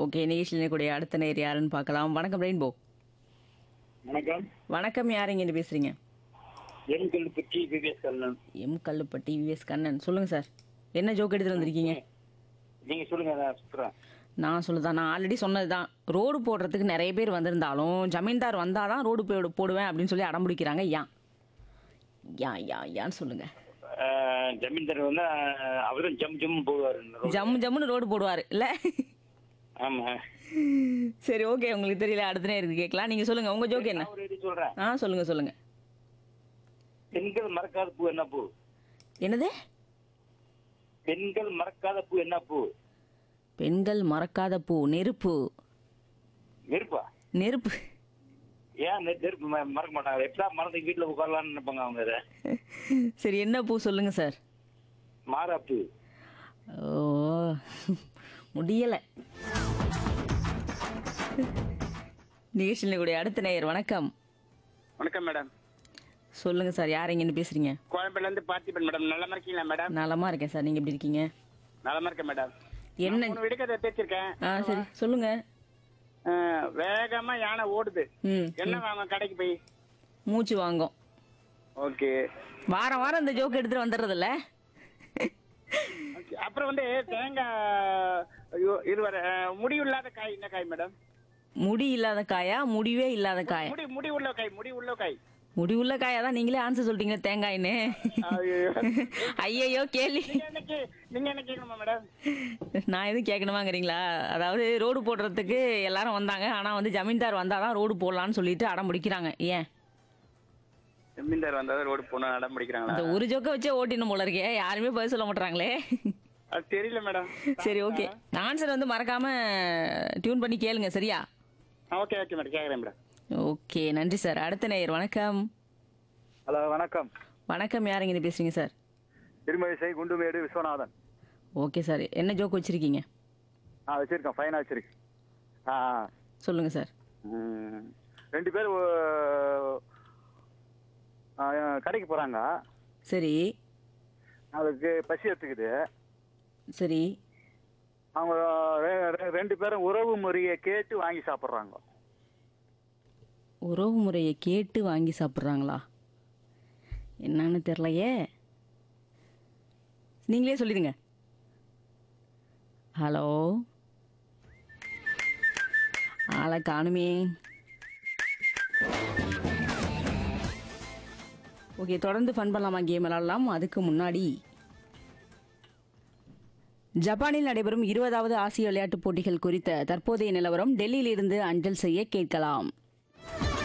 Okay நிகழ்ச்சியில் கூடிய அடுத்த நேர் யாருன்னு பார்க்கலாம் வணக்கம் ரெயின்போ வணக்கம் வணக்கம் யார் இங்கேருந்து பேசுறீங்க என் கல்பற்றி விவேக் கண்ணன் எம் கல்லுப்பட்டி விஎஸ் கண்ணன் சொல்லுங்க சார் என்ன ஜோக் எடுத்துட்டு வந்திருக்கீங்க நீங்க சொல்லுங்க நான் சுத்துறேன் நான் சொல்லுதான் நான் ஆல்ரெடி சொன்னது தான் ரோடு போடுறதுக்கு நிறைய பேர் வந்திருந்தாலும் ஜமீன்தார் வந்தால் தான் ரோடு போடு போடுவேன் அப்படின்னு சொல்லி அடம் பிடிக்கிறாங்க ஏன் ஏன் ஏன் ஏன்னு சொல்லுங்க ஆஹ் ஜமீன்தார் வந்து ஆஹ் அவரும் ஜம் ஜம் போடுவாரு ஜம்மு ஜம்முன்னு ரோடு போடுவார் இல்லை ஆமா சரி ஓகே உங்களுக்கு தெரியல அடுத்த நேரம் கேட்கலாம் நீங்கள் சொல்லுங்கள் உங்கள் ஜோக் என்ன நான் ஒரு இது சொல்றேன் ஆ சொல்லுங்கள் சொல்லுங்கள் பெண்கள் மறக்காத பூ என்ன பூ என்னது பெண்கள் மறக்காத பூ என்ன பூ பெண்கள் மறக்காத பூ நெருப்பு நெருப்பா நெருப்பு ஏன் நெ- நெருப்பு ம- மறக்க மாட்டாங்க எப்படா மறந்து வீட்டுல உட்காரலாம்னு நினைப்பாங்க அவங்க இதை சரி என்ன பூ சொல்லுங்க சார் மாறாப்பு ஓ முடியலை நிகழ்ச்சியில் கூடிய அடுத்த நேயர் வணக்கம் வணக்கம் மேடம் சொல்லுங்க சார் யார் எங்கன்னு பேசுறீங்க கோயம்பேடுல இருந்து பார்த்திபன் மேடம் நல்லமா இருக்கீங்களா மேடம் நலமா இருக்கேன் சார் நீங்க எப்படி இருக்கீங்க நலமா இருக்கேன் மேடம் என்ன மூணு விடுக்கதை தேய்ச்சிருக்கேன் ஆ சரி சொல்லுங்க அஹ், வேகமா யானை ஓடுது ம் என்ன வாங்க கடைக்கு போய் மூச்சு வாங்கும் ஓகே வாரம் வாரம் இந்த ஜோக் எடுத்துட்டு வந்துடுறதில்ல அப்புறம் வந்து தேங்காய் ஐயோ, இருவர அஹ், முடி இல்லாத காய் என்ன காய் மேடம் முடி இல்லாத காயா முடிவே இல்லாத காயா முடி முடி உள்ள காய் முடி உள்ள காய் முடி உள்ள காயா தான் நீங்களே ஆன்சர் சொல்லிட்டீங்களே தேங்காய்னு ஐயோ. ஐயையோ கேள்வி நீங்க என்ன கே- நீங்க என்ன கேட்கணுமா மேடம் நான் எதுவும் கேட்கணுமாங்கிறீங்களா அதாவது ரோடு போடுறதுக்கு எல்லாரும் வந்தாங்க ஆனால் வந்து ஜமீன்தார் வந்தாதான் ரோடு போடலான்னு சொல்லிட்டு அடம் பிடிக்கிறாங்க ஏன் ஜமீன்தார் வந்தாதான் ரோடு போகணும் அடம் பிடிக்கிறாங்களா இந்த ஒரு ஜோக்கை வச்சே ஓட்டின்னு போல இருக்கே யாருமே பதில் சொல்ல மாட்டாங்களே அது தெரியல மேடம் சரி ஓகே ஆன்சர் வந்து மறக்காம டியூன் பண்ணி கேளுங்க சரியா ஓகே ஓகே மேடம் கேட்குறேன் மேடம் ஓகே நன்றி சார் அடுத்த நேயர் வணக்கம் ஹலோ வணக்கம் வணக்கம் யாருங்க இது பேசுறீங்க sir Thirumazhisai Kundumedu Viswanathan okay sir என்ன ஜோக் வச்சிருக்கீங்க ஆ வச்சிருக்கேன் ஃபைனாக வச்சிருக்கேன் ஆ ஆ. சொல்லுங்க சார் ம். ரெண்டு பேர் கடைக்கு போகிறாங்க சரி அதுக்கு பசி எடுத்துக்குது சரி அவங்க ரெ- ரெ- ரெண்டு பேரும் உறவு முறையை கேட்டு வாங்கி சாப்பிட்றாங்க உறவு முறையை கேட்டு வாங்கி சாப்பிட்றாங்களா என்னன்னு தெரிலையே நீங்களே சொல்லிடுங்க ஹலோ ஆளை காணுமே ஓகே தொடர்ந்து ஃபன் பண்ணலாமா கேம் விளாடலாம் அதுக்கு முன்னாடி ஜப்பானில் நடைபெறும் இருபதாவது ஆசிய விளையாட்டுப் போட்டிகள் குறித்த தற்போதைய நிலவரம் டெல்லியிலிருந்து அஞ்சல் செய்ய கேட்கலாம்